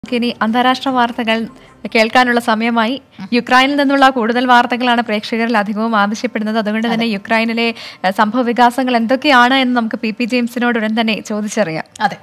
ഇനി അന്താരാഷ്ട്ര വാർത്തകൾ കേൾക്കാനുള്ള സമയമായി യുക്രൈനിൽ നിന്നുള്ള കൂടുതൽ വാർത്തകളാണ് പ്രേക്ഷകരിൽ അധികവും ആവശ്യപ്പെടുന്നത് അതുകൊണ്ട് തന്നെ യുക്രൈനിലെ ഏഹ്, സംഭവ വികാസങ്ങൾ എന്തൊക്കെയാണ് എന്ന് നമുക്ക് പി പി ജെയിംസിനോട് ഉടൻ തന്നെ ചോദിച്ചറിയാം അതെ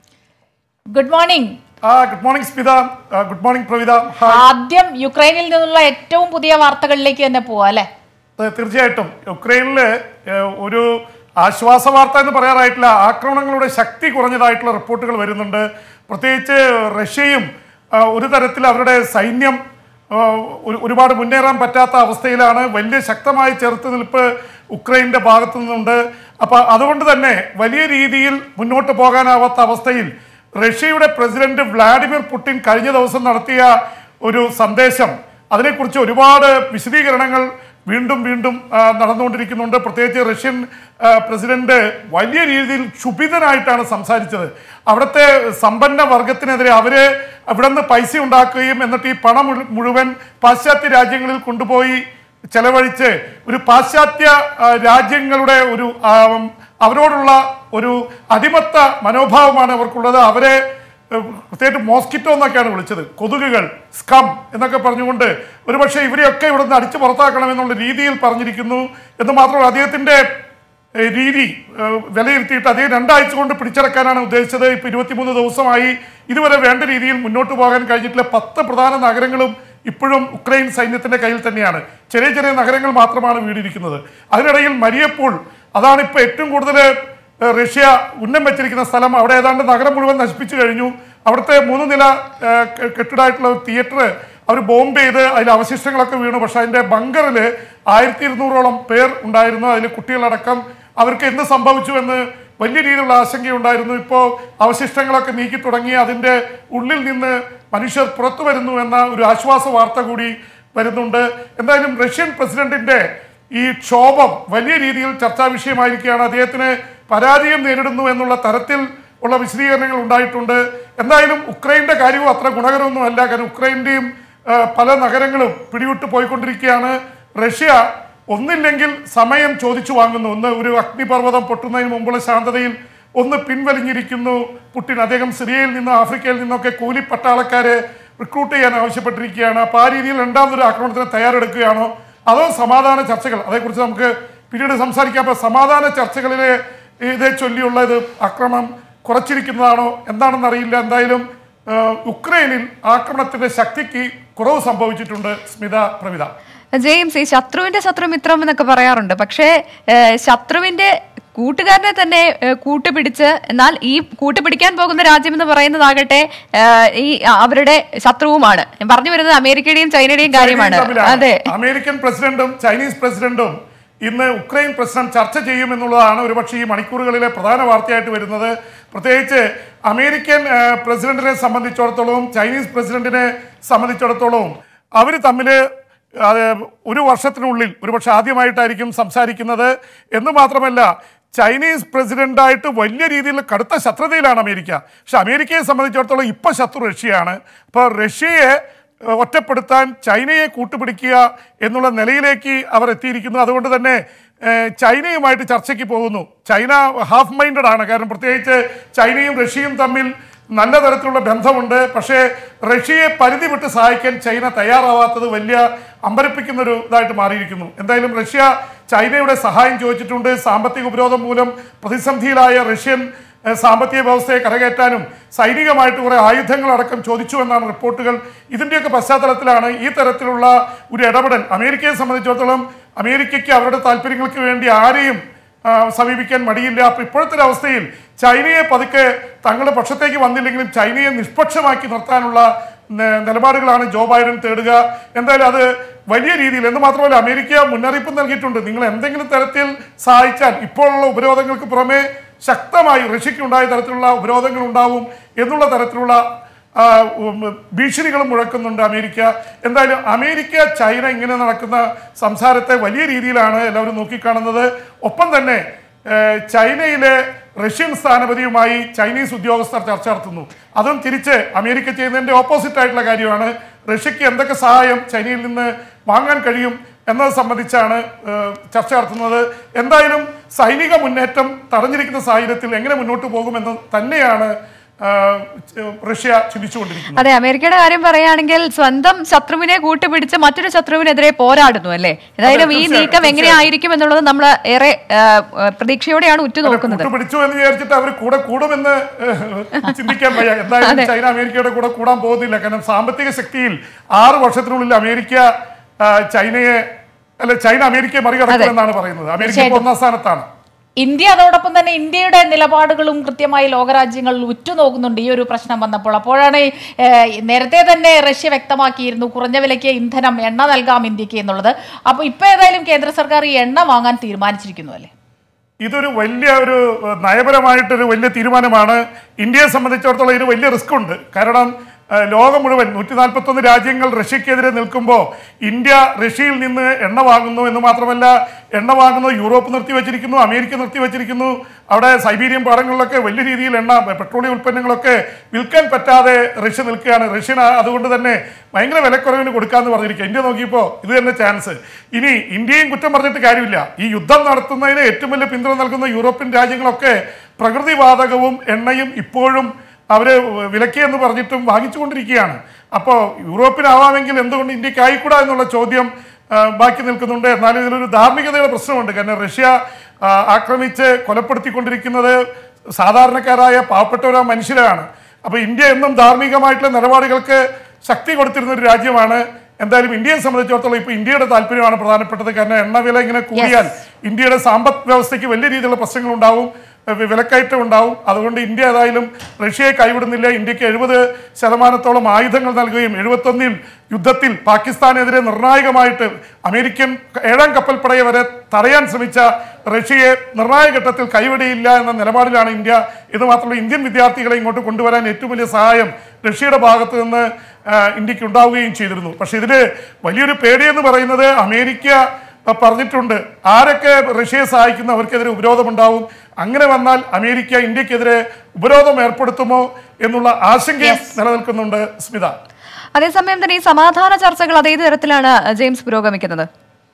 ഗുഡ് മോർണിംഗ് ആ ഗുഡ് മോർണിംഗ് സ്മിത ആ, ഗുഡ് മോർണിംഗ് പ്രവിത ഹായ് ആദ്യം യുക്രൈനിൽ നിന്നുള്ള ഏറ്റവും പുതിയ വാർത്തകളിലേക്ക് തന്നെ പോവാ അല്ലെ ഏ, തീർച്ചയായിട്ടും യുക്രൈനില് ഏ, ഒരു ആശ്വാസ വാർത്ത എന്ന് പറയാറായിട്ടില്ല ആക്രമണങ്ങളുടെ ശക്തി കുറഞ്ഞതായിട്ടുള്ള റിപ്പോർട്ടുകൾ വരുന്നുണ്ട് പ്രത്യേകിച്ച് റഷ്യയും ആ, ഒരു തരത്തിൽ അവരുടെ സൈന്യം ആ, ഒരു- ഒരുപാട് മുന്നേറാൻ പറ്റാത്ത അവസ്ഥയിലാണ് വലിയ ശക്തമായ ചെറുത്തുനിൽപ്പ് ഉക്രൈൻ്റെ ഭാഗത്തു നിന്നുണ്ട് അപ്പോൾ അതുകൊണ്ട് തന്നെ വലിയ രീതിയിൽ മുന്നോട്ട് പോകാനാവാത്ത അവസ്ഥയിൽ റഷ്യയുടെ പ്രസിഡന്റ് വ്ളാഡിമിർ പുടിൻ കഴിഞ്ഞ ദിവസം നടത്തിയ ഒരു സന്ദേശം അതിനെക്കുറിച്ച് ഒരുപാട് വിശദീകരണങ്ങൾ വീണ്ടും വീണ്ടും ആ, നടന്നുകൊണ്ടിരിക്കുന്നുണ്ട് പ്രത്യേകിച്ച് റഷ്യൻ ആ, പ്രസിഡന്റ് വലിയ രീതിയിൽ ക്ഷുഭിതനായിട്ടാണ് സംസാരിച്ചത് അവിടുത്തെ സമ്പന്ന വർഗത്തിനെതിരെ അവര് അവിടെ നിന്ന് പൈസ ഉണ്ടാക്കുകയും എന്നിട്ട് ഈ പണം മുഴു- മുഴുവൻ പാശ്ചാത്യ രാജ്യങ്ങളിൽ കൊണ്ടുപോയി ചെലവഴിച്ച് ഒരു പാശ്ചാത്യ ആ, രാജ്യങ്ങളുടെ ഒരു ആ, അവരോടുള്ള ഒരു അടിമത്ത മനോഭാവമാണ് അവർക്കുള്ളത് അവരെ ഏഹ്, പ്രത്യേകിച്ച് മോസ്കിറ്റോ എന്നൊക്കെയാണ് വിളിച്ചത് കൊതുകുകൾ സ്കം എന്നൊക്കെ പറഞ്ഞുകൊണ്ട് ഒരുപക്ഷെ ഇവരെയൊക്കെ ഇവിടുന്ന് അടിച്ചു പുറത്താക്കണമെന്നുള്ള രീതിയിൽ പറഞ്ഞിരിക്കുന്നു എന്ന് മാത്രമല്ല അദ്ദേഹത്തിന്റെ ഏഹ്, രീതി ഏഹ്, വിലയിരുത്തിയിട്ട് അദ്ദേഹം രണ്ടാഴ്ച കൊണ്ട് പിടിച്ചടക്കാനാണ് ഉദ്ദേശിച്ചത് ഇപ്പൊ ഇരുപത്തിമൂന്ന് ദിവസമായി ഇതുവരെ വേണ്ട രീതിയിൽ മുന്നോട്ട് പോകാൻ കഴിഞ്ഞിട്ടില്ല പത്ത് പ്രധാന നഗരങ്ങളും ഇപ്പോഴും ഉക്രൈൻ സൈന്യത്തിന്റെ കയ്യിൽ തന്നെയാണ് ചെറിയ ചെറിയ നഗരങ്ങൾ മാത്രമാണ് വീടിരിക്കുന്നത് അതിനിടയിൽ മരിയപ്പോൾ അതാണ് ഇപ്പോൾ ഏറ്റവും കൂടുതൽ ഏഹ്, റഷ്യ ഉന്നം വെച്ചിരിക്കുന്ന സ്ഥലം അവിടെ ഏതാണ്ട് നഗരം മുഴുവൻ നശിപ്പിച്ചു കഴിഞ്ഞു അവിടുത്തെ മൂന്ന് നില ഏഹ്, കെ- കെട്ടിടമായിട്ടുള്ള തിയേറ്റർ അവർ ബോംബ് ചെയ്ത് അതിൽ അവശിഷ്ടങ്ങളൊക്കെ വീണു പക്ഷെ അതിന്റെ ബങ്കറിൽ ആയിരത്തി ഇരുന്നൂറോളം പേർ ഉണ്ടായിരുന്നു അതിൽ കുട്ടികളടക്കം അവർക്ക് എന്ത് സംഭവിച്ചു എന്ന് വലിയ രീതിയിലുള്ള ആശങ്കയുണ്ടായിരുന്നു ഇപ്പോൾ അവശിഷ്ടങ്ങളൊക്കെ നീക്കി തുടങ്ങി അതിന്റെ ഉള്ളിൽ നിന്ന് മനുഷ്യർ പുറത്തു വരുന്നു എന്ന ഒരു ആശ്വാസ വാർത്ത കൂടി വരുന്നുണ്ട് എന്തായാലും റഷ്യൻ പ്രസിഡന്റിന്റെ ഈ ക്ഷോഭം വലിയ രീതിയിൽ ചർച്ചാ വിഷയമായിരിക്കുകയാണ് അദ്ദേഹത്തിന് പരാജയം നേരിടുന്നു എന്നുള്ള തരത്തിൽ ഉള്ള വിശദീകരണങ്ങൾ ഉണ്ടായിട്ടുണ്ട് എന്തായാലും ഉക്രൈന്റെ കാര്യവും അത്ര ഗുണകരമൊന്നുമല്ല കാരണം ഉക്രൈന്റെയും ആ, പല നഗരങ്ങളും പിടിവിട്ട് പോയിക്കൊണ്ടിരിക്കുകയാണ് റഷ്യ ഒന്നില്ലെങ്കിൽ സമയം ചോദിച്ചു വാങ്ങുന്നു ഒന്ന് ഒരു അഗ്നിപർവ്വതം പൊട്ടുന്നതിന് മുമ്പുള്ള ശാന്തതയിൽ ഒന്ന് പിൻവലിഞ്ഞിരിക്കുന്നു പുടിൻ അദ്ദേഹം സിറിയയിൽ നിന്നും ആഫ്രിക്കയിൽ നിന്നൊക്കെ കൂലി പട്ടാളക്കാരെ റിക്രൂട്ട് ചെയ്യാൻ ആവശ്യപ്പെട്ടിരിക്കുകയാണ് അപ്പോൾ ആ രീതിയിൽ രണ്ടാമതൊരു ആക്രമണത്തിന് തയ്യാറെടുക്കുകയാണോ അതോ സമാധാന ചർച്ചകൾ അതേക്കുറിച്ച് നമുക്ക് പിന്നീട് സംസാരിക്കാം അപ്പോൾ സമാധാന ചർച്ചകളിലെ ഇതേ ചൊല്ലിയുള്ള ഇത് ആക്രമണം കുറച്ചിരിക്കുന്നതാണോ എന്താണെന്ന് അറിയില്ല എന്തായാലും ആ, ഉക്രൈനിൽ ആക്രമണത്തിന്റെ ശക്തിക്ക് കുറവ് സംഭവിച്ചിട്ടുണ്ട് സ്മിത പ്രവിത ജെയിംസ് ഈ ശത്രുവിന്റെ ശത്രു മിത്രം എന്നൊക്കെ പറയാറുണ്ട് പക്ഷേ ഏഹ്, ശത്രുവിന്റെ കൂട്ടുകാരനെ തന്നെ ഏഹ്, കൂട്ടുപിടിച്ച് എന്നാൽ ഈ കൂട്ടുപിടിക്കാൻ പോകുന്ന രാജ്യം എന്ന് പറയുന്നതാകട്ടെ ഏഹ്, ഈ അവരുടെ ശത്രുവുമാണ് ഞാൻ പറഞ്ഞു വരുന്നത് അമേരിക്കയുടെയും ചൈനയുടെയും കാര്യമാണ് തമ്മിലാണ്. അതെ അമേരിക്കൻ പ്രസിഡന്റും ചൈനീസ് പ്രസിഡന്റും ഇന്ന് ഉക്രൈൻ പ്രശ്നം ചർച്ച ചെയ്യും എന്നുള്ളതാണ് ഒരുപക്ഷെ ഈ മണിക്കൂറുകളിലെ പ്രധാന വാർത്തയായിട്ട് വരുന്നത് പ്രത്യേകിച്ച് അമേരിക്കൻ ആ, പ്രസിഡന്റിനെ സംബന്ധിച്ചിടത്തോളവും ചൈനീസ് പ്രസിഡന്റിനെ സംബന്ധിച്ചിടത്തോളവും അവർ തമ്മിൽ അത് ഒരു വർഷത്തിനുള്ളിൽ ഒരുപക്ഷെ ആദ്യമായിട്ടായിരിക്കും സംസാരിക്കുന്നത് എന്ന് മാത്രമല്ല ചൈനീസ് പ്രസിഡന്റായിട്ട് വലിയ രീതിയിൽ കടുത്ത ശത്രുതയിലാണ് അമേരിക്ക പക്ഷെ അമേരിക്കയെ സംബന്ധിച്ചിടത്തോളം ഇപ്പൊ ശത്രു റഷ്യയാണ് അപ്പോൾ റഷ്യയെ ഏഹ്, ഒറ്റപ്പെടുത്താൻ ചൈനയെ കൂട്ടുപിടിക്കുക എന്നുള്ള നിലയിലേക്ക് അവർ എത്തിയിരിക്കുന്നു അതുകൊണ്ട് തന്നെ ഏഹ്, ചൈനയുമായിട്ട് ചർച്ചയ്ക്ക് പോകുന്നു ചൈന ഹാഫ് മൈൻഡഡ് ആണ് കാരണം പ്രത്യേകിച്ച് ചൈനയും റഷ്യയും തമ്മിൽ നല്ല തരത്തിലുള്ള ബന്ധമുണ്ട് പക്ഷേ റഷ്യയെ പരിധി വിട്ട് സഹായിക്കാൻ ചൈന തയ്യാറാവാത്തത് വലിയ അമ്പരപ്പിക്കുന്ന ഒരു ഇതായിട്ട് മാറിയിരിക്കുന്നു എന്തായാലും റഷ്യ ചൈനയുടെ സഹായം ചോദിച്ചിട്ടുണ്ട് സാമ്പത്തിക ഉപരോധം മൂലം പ്രതിസന്ധിയിലായ റഷ്യൻ ഏഹ്, സാമ്പത്തിക വ്യവസ്ഥയെ കരകയറ്റാനും സൈനികമായിട്ട് കുറെ ആയുധങ്ങളടക്കം ചോദിച്ചു എന്നാണ് റിപ്പോർട്ടുകൾ ഇതിൻ്റെയൊക്കെ പശ്ചാത്തലത്തിലാണ് ഈ തരത്തിലുള്ള ഒരു ഇടപെടൽ അമേരിക്കയെ സംബന്ധിച്ചിടത്തോളം അമേരിക്കയ്ക്ക് അവരുടെ താല്പര്യങ്ങൾക്ക് വേണ്ടി ആരെയും ആ, സമീപിക്കാൻ മടിയില്ല അപ്പൊ ഇപ്പോഴത്തെ ഒരു അവസ്ഥയിൽ ചൈനയെ പതുക്കെ തങ്ങളുടെ പക്ഷത്തേക്ക് വന്നില്ലെങ്കിലും ചൈനയെ നിഷ്പക്ഷമാക്കി നിർത്താനുള്ള ന- നിലപാടുകളാണ് ജോ ബൈഡൻ തേടുക എന്തായാലും അത് വലിയ രീതിയിൽ എന്ന് മാത്രമല്ല അമേരിക്ക മുന്നറിയിപ്പ് നൽകിയിട്ടുണ്ട് നിങ്ങൾ എന്തെങ്കിലും തരത്തിൽ സഹായിച്ചാൽ ഇപ്പോഴുള്ള ഉപരോധങ്ങൾക്ക് പുറമെ ശക്തമായി റഷ്യക്ക് ഉണ്ടായ തരത്തിലുള്ള ഉപരോധങ്ങൾ ഉണ്ടാവും എന്നുള്ള തരത്തിലുള്ള ആ, ഉം, ഭീഷണികളും മുഴക്കുന്നുണ്ട് അമേരിക്ക എന്തായാലും അമേരിക്ക ചൈന ഇങ്ങനെ നടക്കുന്ന സംസാരത്തെ വലിയ രീതിയിലാണ് എല്ലാവരും നോക്കിക്കാണുന്നത് ഒപ്പം തന്നെ ഏഹ്, ചൈനയിലെ റഷ്യൻ സ്ഥാനപതിയുമായി ചൈനീസ് ഉദ്യോഗസ്ഥർ ചർച്ച നടത്തുന്നു അതും തിരിച്ച് അമേരിക്ക ചെയ്യുന്നതിന്റെ ഓപ്പോസിറ്റ് ആയിട്ടുള്ള കാര്യമാണ് റഷ്യക്ക് എന്തൊക്കെ സഹായം ചൈനയിൽ നിന്ന് വാങ്ങാൻ കഴിയും എന്നത് സംബന്ധിച്ചാണ് ഏഹ്, ചർച്ച നടത്തുന്നത് എന്തായാലും സൈനിക മുന്നേറ്റം തടഞ്ഞിരിക്കുന്ന സാഹചര്യത്തിൽ എങ്ങനെ മുന്നോട്ട് പോകുമെന്ന് തന്നെയാണ് ആ, റഷ്യ ചിന്തിച്ചുകൊണ്ടിരിക്കുന്നത് അതെ അമേരിക്കയുടെ കാര്യം പറയുകയാണെങ്കിൽ സ്വന്തം ശത്രുവിനെ കൂട്ടുപിടിച്ച് മറ്റൊരു ശത്രുവിനെതിരെ പോരാടുന്നു അല്ലേ ഏതായാലും ഈ തീർച്ചയായും, നീക്കം എങ്ങനെയായിരിക്കും എന്നുള്ളത് നമ്മൾ ഏറെ ആ, ആ, പ്രതീക്ഷയോടെയാണ് ഉറ്റുനോക്കുന്നത് പിടിച്ചു എന്ന് വിചാരിച്ചിട്ട് അവർ കൂടെ കൂടുമെന്ന് ഏഹ്, ചിന്തിക്കാൻ വയ്യ എന്തായാലും ചൈന അമേരിക്കയുടെ കൂടെ കൂടാൻ പോകുന്നില്ല കാരണം സാമ്പത്തിക ശക്തിയിൽ ആറ് വർഷത്തിനുള്ളിൽ അമേരിക്ക ആ, ചൈനയെ അല്ല ചൈന അമേരിക്കയെ മറികടക്കുമെന്നാണ് പറയുന്നത് അമേരിക്ക ഇപ്പോൾ ഒന്നാം സ്ഥാനത്താണ് ഇന്ത്യ അതോടൊപ്പം തന്നെ ഇന്ത്യയുടെ നിലപാടുകളും കൃത്യമായി ലോകരാജ്യങ്ങൾ ഉറ്റുനോക്കുന്നുണ്ട് ഈ ഒരു പ്രശ്നം വന്നപ്പോൾ അപ്പോഴാണ് ഈ, ഏഹ്, നേരത്തെ തന്നെ റഷ്യ വ്യക്തമാക്കിയിരുന്നു കുറഞ്ഞ വിലയ്ക്ക് ഇന്ധനം എണ്ണ നൽകാം ഇന്ത്യക്ക് എന്നുള്ളത് അപ്പോൾ ഇപ്പോൾ ഏതായാലും കേന്ദ്ര സർക്കാർ ഈ എണ്ണ വാങ്ങാൻ തീരുമാനിച്ചിരിക്കുന്നു അല്ലേ ഇതൊരു വലിയ ഒരു ഏഹ്, നയപരമായിട്ടൊരു വലിയ തീരുമാനമാണ് ഇന്ത്യയെ സംബന്ധിച്ചിടത്തോളം ഇതിന് വലിയ റിസ്ക് ഉണ്ട് കാരണം ഏഹ്, ലോകം മുഴുവൻ നൂറ്റി നാൽപ്പത്തൊന്ന് രാജ്യങ്ങൾ റഷ്യക്കെതിരെ നിൽക്കുമ്പോൾ ഇന്ത്യ റഷ്യയിൽ നിന്ന് എണ്ണ വാങ്ങുന്നു എന്ന് മാത്രമല്ല എണ്ണ വാങ്ങുന്നത് യൂറോപ്പ് നിർത്തിവെച്ചിരിക്കുന്നു അമേരിക്ക നിർത്തിവെച്ചിരിക്കുന്നു അവിടെ സൈബീരിയൻ പാടങ്ങളിലൊക്കെ വലിയ രീതിയിൽ എണ്ണ പെട്രോളിയം ഉൽപ്പന്നങ്ങളൊക്കെ വിൽക്കാൻ പറ്റാതെ റഷ്യ നിൽക്കുകയാണ് റഷ്യൻ ആ- അതുകൊണ്ട് തന്നെ ഭയങ്കര വിലക്കുറവിന് കൊടുക്കാമെന്ന് പറഞ്ഞിരിക്കുക ഇന്ത്യ നോക്കിയപ്പോൾ ഇത് തന്നെ ചാൻസ് ഇനി ഇന്ത്യയും കുറ്റം പറഞ്ഞിട്ട് കാര്യമില്ല ഈ യുദ്ധം നടത്തുന്നതിന് ഏറ്റവും വലിയ പിന്തുണ നൽകുന്ന യൂറോപ്യൻ രാജ്യങ്ങളൊക്കെ പ്രകൃതിവാതകവും എണ്ണയും ഇപ്പോഴും അവർ വിലക്കി എന്ന് പറഞ്ഞിട്ടും വാങ്ങിച്ചുകൊണ്ടിരിക്കുകയാണ് അപ്പോൾ യൂറോപ്പിനാവാമെങ്കിൽ എന്തുകൊണ്ട് ഇന്ത്യക്ക് ആയിക്കൂടാ എന്നുള്ള ചോദ്യം ആ, ബാക്കി നിൽക്കുന്നുണ്ട് എന്നാലും ഇതിലൊരു ധാർമ്മികതയുടെ പ്രശ്നമുണ്ട് കാരണം റഷ്യ ആ, ആക്രമിച്ച് കൊലപ്പെടുത്തിക്കൊണ്ടിരിക്കുന്നത് സാധാരണക്കാരായ പാവപ്പെട്ടവരാ മനുഷ്യരാണ് അപ്പോൾ ഇന്ത്യ എന്നും ധാർമ്മികമായിട്ടുള്ള നിലപാടുകൾക്ക് ശക്തി കൊടുത്തിരുന്ന ഒരു രാജ്യമാണ് എന്തായാലും ഇന്ത്യയെ സംബന്ധിച്ചിടത്തോളം ഇപ്പോൾ ഇന്ത്യയുടെ താല്പര്യമാണ് പ്രധാനപ്പെട്ടത് കാരണം എണ്ണ വില ഇങ്ങനെ കൂടിയാൽ ഇന്ത്യയുടെ സാമ്പദ് വ്യവസ്ഥയ്ക്ക് വലിയ രീതിയിലുള്ള പ്രശ്നങ്ങൾ ഉണ്ടാവും വി- വിലക്കയറ്റം ഉണ്ടാവും അതുകൊണ്ട് ഇന്ത്യ ഏതായാലും റഷ്യയെ കൈവിടുന്നില്ല ഇന്ത്യക്ക് എഴുപത് ശതമാനത്തോളം ആയുധങ്ങൾ നൽകുകയും എഴുപത്തൊന്നിൽ യുദ്ധത്തിൽ പാകിസ്ഥാനെതിരെ നിർണായകമായിട്ട് അമേരിക്കൻ ഏഴാം കപ്പൽപ്പടയെ വരെ തടയാൻ ശ്രമിച്ച റഷ്യയെ നിർണായക ഘട്ടത്തിൽ കൈവിടിയില്ല എന്ന നിലപാടിലാണ് ഇന്ത്യ ഇത് മാത്രമല്ല ഇന്ത്യൻ വിദ്യാർത്ഥികളെ ഇങ്ങോട്ട് കൊണ്ടുവരാൻ ഏറ്റവും വലിയ സഹായം റഷ്യയുടെ ഭാഗത്ത് നിന്ന് ആ, ഇന്ത്യക്ക് ഉണ്ടാവുകയും ചെയ്തിരുന്നു പക്ഷേ ഇതിൽ വലിയൊരു പേടിയെന്ന് പറയുന്നത് അമേരിക്ക ആ, പറഞ്ഞിട്ടുണ്ട് ആരൊക്കെ റഷ്യയെ സഹായിക്കുന്നു അവർക്കെതിരെ ഉപരോധമുണ്ടാവും അങ്ങനെ വന്നാൽ അമേരിക്ക ഇന്ത്യക്കെതിരെ ഉപരോധം ഏർപ്പെടുത്തുമോ എന്നുള്ള ആശങ്കയും നിലനിൽക്കുന്നുണ്ട് സ്മിത അതേസമയം തന്നെ ഈ സമാധാന ചർച്ചകൾ അതേത് തരത്തിലാണ് ജെയിംസ് പുരോഗമിക്കുന്നത്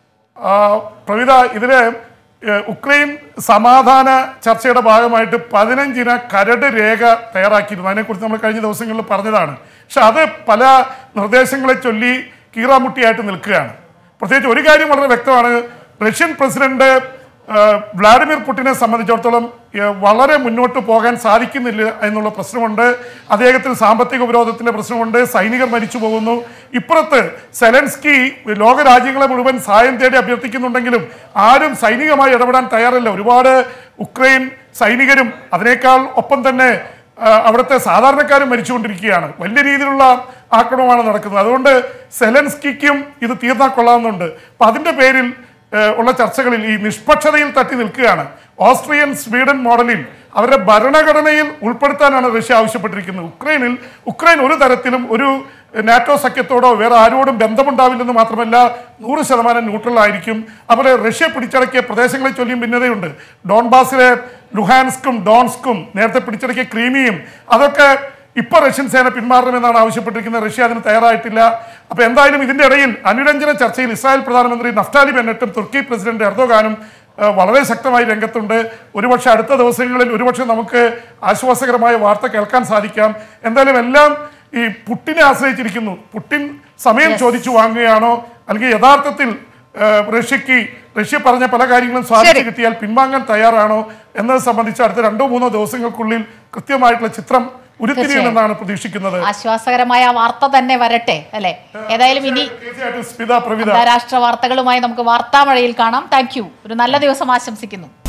ആ, പ്രവിത ഇതില് ഏഹ്, ഉക്രൈൻ സമാധാന ചർച്ചയുടെ ഭാഗമായിട്ട് പതിനഞ്ചിന കരട് രേഖ തയ്യാറാക്കിയിരുന്നു അതിനെക്കുറിച്ച് നമ്മൾ കഴിഞ്ഞ ദിവസങ്ങളിൽ പറഞ്ഞതാണ് പക്ഷെ അത് പല നിർദ്ദേശങ്ങളെ ചൊല്ലി കീറാമുട്ടിയായിട്ട് നിൽക്കുകയാണ് പ്രത്യേകിച്ച് ഒരു കാര്യം വളരെ വ്യക്തമാണ് റഷ്യൻ പ്രസിഡന്റ് ഏഹ്, വ്ളാഡിമിർ പുടിനെ സംബന്ധിച്ചിടത്തോളം ഏഹ്, വളരെ മുന്നോട്ട് പോകാൻ സാധിക്കുന്നില്ല എന്നുള്ള പ്രശ്നമുണ്ട് അദ്ദേഹത്തിന് സാമ്പത്തിക ഉപരോധത്തിന്റെ പ്രശ്നമുണ്ട് സൈനികർ മരിച്ചു പോകുന്നു ഇപ്പുറത്ത് സെലൻസ്കി ലോക രാജ്യങ്ങളെ മുഴുവൻ സഹായം തേടി അഭ്യർത്ഥിക്കുന്നുണ്ടെങ്കിലും ആരും സൈനികമായി ഇടപെടാൻ തയ്യാറല്ല ഒരുപാട് ഉക്രൈൻ സൈനികരും അതിനേക്കാൾ ഒപ്പം തന്നെ ആ, അവിടുത്തെ സാധാരണക്കാരും മരിച്ചുകൊണ്ടിരിക്കുകയാണ് വലിയ രീതിയിലുള്ള ആക്രമണമാണ് നടക്കുന്നത് അതുകൊണ്ട് സെലൻസ്കിക്കും ഇത് തീർന്നാൽ കൊള്ളാവുന്നുണ്ട് അപ്പൊ അതിന്റെ പേരിൽ ഏഹ്, ഉള്ള ചർച്ചകളിൽ ഈ നിഷ്പക്ഷതയിൽ തട്ടി നിൽക്കുകയാണ് ഓസ്ട്രിയൻ സ്വീഡൻ മോഡലിൽ അവരുടെ ഭരണഘടനയിൽ ഉൾപ്പെടുത്താനാണ് റഷ്യ ആവശ്യപ്പെട്ടിരിക്കുന്നത് ഉക്രൈനിൽ ഉക്രൈൻ ഒരു തരത്തിലും ഒരു നാറ്റോ സഖ്യത്തോടോ വേറെ ആരോടും ബന്ധമുണ്ടാവില്ലെന്ന് മാത്രമല്ല നൂറ് ശതമാനം ന്യൂട്രൽ ആയിരിക്കും അതുപോലെ റഷ്യ പിടിച്ചടക്കിയ പ്രദേശങ്ങളെ ചൊല്ലിയും ഭിന്നതയുണ്ട് ഡോൺബാസിലെ ലുഹാൻസ്കും ഡോൺസ്കും നേരത്തെ പിടിച്ചടക്കിയ ക്രീമിയും അതൊക്കെ ഇപ്പൊ റഷ്യൻ സേന പിന്മാറണമെന്നാണ് ആവശ്യപ്പെട്ടിരിക്കുന്നത് റഷ്യ അതിന് തയ്യാറായിട്ടില്ല അപ്പൊ എന്തായാലും ഇതിന്റെ ഇടയിൽ അനുരഞ്ജന ചർച്ചയിൽ ഇസ്രായേൽ പ്രധാനമന്ത്രി നഫ്താലി ബെന്നറ്റും തുർക്കി പ്രസിഡന്റ് എർദോഗാനും ഏഹ്, വളരെ ശക്തമായി രംഗത്തുണ്ട് ഒരുപക്ഷെ അടുത്ത ദിവസങ്ങളിൽ ഒരുപക്ഷെ നമുക്ക് ആശ്വാസകരമായ വാർത്ത കേൾക്കാൻ സാധിക്കാം എന്തായാലും എല്ലാം ഈ പുട്ടിനെ ആശ്രയിച്ചിരിക്കുന്നു പുട്ടിൻ സമയം ചോദിച്ചു വാങ്ങുകയാണോ അല്ലെങ്കിൽ യഥാർത്ഥത്തിൽ ഏഹ്, റഷ്യക്ക് റഷ്യ പറഞ്ഞ പല കാര്യങ്ങളും സാധിച്ചു കിട്ടിയാൽ പിൻവാങ്ങാൻ തയ്യാറാണോ എന്നത് സംബന്ധിച്ച് അടുത്ത രണ്ടോ മൂന്നോ ദിവസങ്ങൾക്കുള്ളിൽ കൃത്യമായിട്ടുള്ള ചിത്രം ഉരുത്തിരിയുമെന്നാണ് പ്രതീക്ഷിക്കുന്നത് ആശ്വാസകരമായ വാർത്ത തന്നെ വരട്ടെ അല്ലെ ഏതായാലും ഇനി തീർച്ചയായിട്ടും സ്മിത പ്രവിത അന്താരാഷ്ട്ര വാർത്തകളുമായി നമുക്ക് വാർത്താമഴയിൽ കാണാം താങ്ക് യു ഒരു നല്ല ദിവസം ആശംസിക്കുന്നു